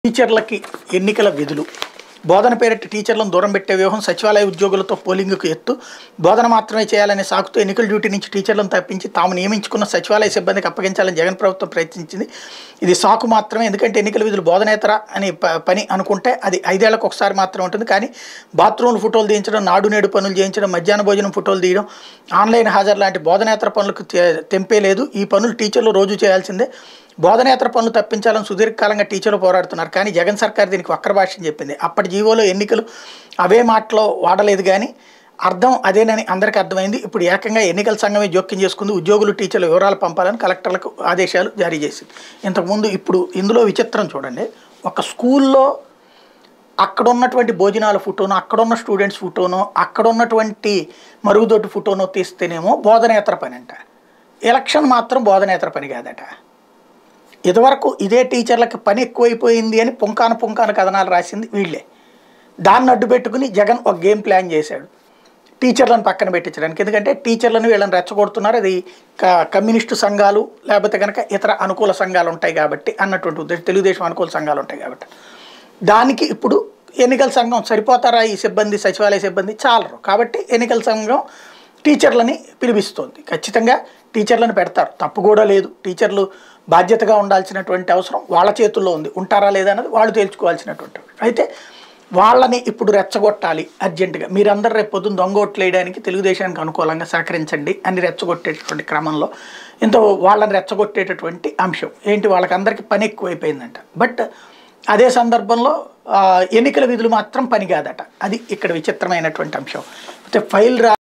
టీచర్లకి ఎన్నికల విధులు బోధన పేరిట టీచర్లను దూరం పెట్టే వ్యూహం సచివాలయ ఉద్యోగులతో పోలింగ్కు ఎత్తు బోధన మాత్రమే చేయాలనే సాకుతో ఎన్నికల డ్యూటీ నుంచి టీచర్లను తప్పించి తాము నియమించుకున్న సచివాలయ సిబ్బందికి అప్పగించాలని జగన్ ప్రభుత్వం ప్రయత్నించింది ఇది సాకు మాత్రమే ఎందుకంటే ఎన్నికల విధులు బోధనేతర అని ప- పని అనుకుంటే అది ఐదేళ్లకు ఒకసారి మాత్రమే ఉంటుంది కానీ బాత్రూమ్లు ఫోటోలు తీయించడం నాడు నేడు పనులు చేయించడం మధ్యాహ్న భోజనం ఫోటోలు తీయడం ఆన్లైన్ హాజరు లాంటి బోధనేతర పనులకు తె- తెంపే లేదు ఈ పనులు టీచర్లు రోజు చేయాల్సిందే బోధనేతర పనులు తప్పించాలని సుదీర్ఘకాలంగా టీచర్లు పోరాడుతున్నారు కానీ జగన్ సర్కార్ దీనికి వక్ర భాష్యం చెప్పింది అప్పటి జీవోలో ఎన్నికలు అవే మాటలో వాడలేదు కానీ అర్థం అదేనని అందరికీ అర్థమైంది ఇప్పుడు ఏకంగా ఎన్నికల సంఘమే జోక్యం చేసుకుంది ఉద్యోగులు టీచర్ల వివరాలు పంపాలని కలెక్టర్లకు ఆదేశాలు జారీ చేసింది ఇంతకుముందు ఇప్పుడు ఇందులో విచిత్రం చూడండి ఒక స్కూల్లో అక్కడ ఉన్నటువంటి భోజనాల ఫోటోను అక్కడ ఉన్న స్టూడెంట్స్ ఫోటోను అక్కడ ఉన్నటువంటి మరుగుదొడ్డి ఫోటోను తీస్తేనేమో బోధనేతర పని అంట ఎలక్షన్ మాత్రం బోధనేతర పని కాదట ఇదివరకు ఇదే టీచర్లకి పని ఎక్కువైపోయింది అని పుంకాను పుంకాను కథనాలు రాసింది వీళ్ళే దాన్ని అడ్డు పెట్టుకుని జగన్ ఒక గేమ్ ప్లాన్ చేశాడు టీచర్లను పక్కన పెట్టించడానికి ఎందుకంటే టీచర్లను వీళ్ళని రెచ్చగొడుతున్నారు అది క- కమ్యూనిస్టు సంఘాలు లేకపోతే కనుక ఇతర అనుకూల సంఘాలు ఉంటాయి కాబట్టి అన్నటువంటి ఉద్దేశం తెలుగుదేశం అనుకూల సంఘాలు ఉంటాయి కాబట్టి దానికి ఇప్పుడు ఎన్నికల సంఘం సరిపోతారా ఈ సిబ్బంది సచివాలయ సిబ్బంది చాలరు కాబట్టి ఎన్నికల సంఘం టీచర్లని పిలిపిస్తోంది ఖచ్చితంగా టీచర్లను పెడతారు తప్పు కూడా లేదు టీచర్లు బాధ్యతగా ఉండాల్సినటువంటి అవసరం వాళ్ళ చేతుల్లో ఉంది ఉంటారా లేదా అన్నది వాళ్ళు తేల్చుకోవాల్సినటువంటి అయితే వాళ్ళని ఇప్పుడు రెచ్చగొట్టాలి అర్జెంటుగా మీరందరూ రేపు పొద్దున్న దొంగ ఓట్లు వేయడానికి తెలుగుదేశానికి అనుకూలంగా సహకరించండి అని రెచ్చగొట్టేటటువంటి క్రమంలో ఇంత వాళ్ళని రెచ్చగొట్టేటటువంటి అంశం ఏంటి వాళ్ళకందరికీ పని ఎక్కువైపోయిందంట బట్ అదే సందర్భంలో ఆ, ఎన్నికల విధులు మాత్రం పని కాదట అది ఇక్కడ విచిత్రమైనటువంటి అంశం అయితే ఫైల్ రా